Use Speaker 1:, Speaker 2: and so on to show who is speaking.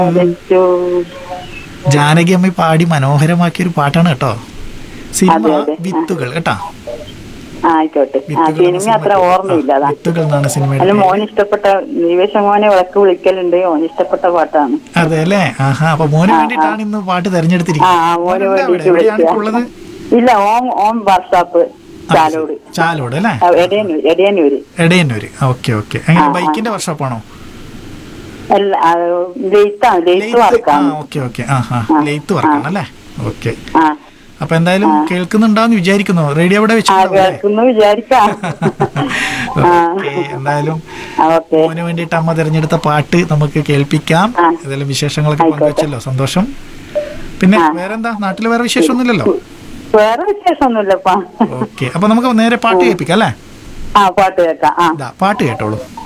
Speaker 1: ആദരിച്ചു.
Speaker 2: ജാനകി അമ്മ പാടി മനോഹരമാക്കിയ ഒരു പാട്ടാണ് കേട്ടോ സിനിമ
Speaker 1: അതെ, അതെ.
Speaker 2: വിത്തുകൾ കേട്ടാ
Speaker 1: ആ, ആയിക്കോട്ടെ ആ
Speaker 2: വിത്തുകൾ എന്ന
Speaker 1: സിനിമ അത്ര
Speaker 2: സിനിമയ്ക്ക്
Speaker 1: ഓർമ്മയില്ല
Speaker 2: ആ,
Speaker 1: അതാ
Speaker 2: വിത്തുകൾ എന്നാണ് സിനിമയുടെ
Speaker 1: അല്ല
Speaker 2: പേര്.
Speaker 1: മോന് ഇഷ്ടപ്പെട്ട നിവേശ മോനെ വിളക്ക് വിളിക്കലുണ്ട് മോന് ഇഷ്ടപ്പെട്ട പാട്ടാണ്
Speaker 2: അതെ അല്ലേ ആഹാ അപ്പൊ മോന് വേണ്ടിയിട്ടാണ് ഇന്ന് പാട്ട്
Speaker 1: ആ
Speaker 2: തെരഞ്ഞെടുത്തിരിക്കുന്നത്
Speaker 1: ആ, മോന്
Speaker 2: മോനെന്താ അവിടെ?
Speaker 1: വേണ്ടിട്ട്
Speaker 2: എവിടെയാണ്
Speaker 1: വിളിക്കുക
Speaker 2: ഇപ്പോൾ ഉള്ളത്
Speaker 1: ഇല്ല ഓം ഓം വാട്സാപ്പ് ചാലോട്
Speaker 2: ചാലോട് അല്ലേ
Speaker 1: ആ, എടയന്നൂര് എടയന്നൂര്
Speaker 2: എടയന്നൂര് ഓക്കെ ഓക്കെ എങ്ങനെ
Speaker 1: ആ, ആ.
Speaker 2: ബൈക്കിന്റെ വർഷോപ്പാണോ
Speaker 1: അല്ല ആ, ലെയ്ത്താണ് ലെയ്ത്ത്
Speaker 2: ആ
Speaker 1: വർക്കാണ്
Speaker 2: ഓക്കെ ഓക്കെ ആ ആ
Speaker 1: ആ,
Speaker 2: ലെയ്ത്ത് വർക്കാണ് അല്ലേ ഓക്കെ
Speaker 1: ആ
Speaker 2: അപ്പൊ എന്തായാലും കേൾക്കുന്നുണ്ടാന്ന് വിചാരിക്കുന്നു റേഡിയോ അവിടെ
Speaker 1: ആ
Speaker 2: വെച്ചിട്ടുണ്ടാവും അല്ലേ?
Speaker 1: കേൾക്കുന്നു വിചാരിക്കാം ആ
Speaker 2: ഓക്കെ എന്തായാലും
Speaker 1: ആ, ഓക്കെ
Speaker 2: മോന് വേണ്ടിയിട്ട് അമ്മ തിരഞ്ഞെടുത്ത പാട്ട് നമുക്ക് കേൾപ്പിക്കാം
Speaker 1: ആ.
Speaker 2: ഏതായാലും വിശേഷങ്ങളൊക്കെ
Speaker 1: ആയിക്കോട്ടെ.
Speaker 2: പങ്കുവച്ചല്ലോ സന്തോഷം പിന്നെ
Speaker 1: ആ.
Speaker 2: വേറെന്താ നാട്ടിൽ വേറെ വിശേഷമൊന്നുമില്ലല്ലോ
Speaker 1: വേറെ വിശേഷമൊന്നുമില്ലപ്പാ
Speaker 2: ഓക്കെ അപ്പൊ നമുക്ക് നേരെ പാട്ട് കേൾപ്പിക്കാം അല്ലേ
Speaker 1: ആ പാട്ട് കേൾക്കാം ആ
Speaker 2: ഇതാ പാട്ട് കേട്ടോളൂ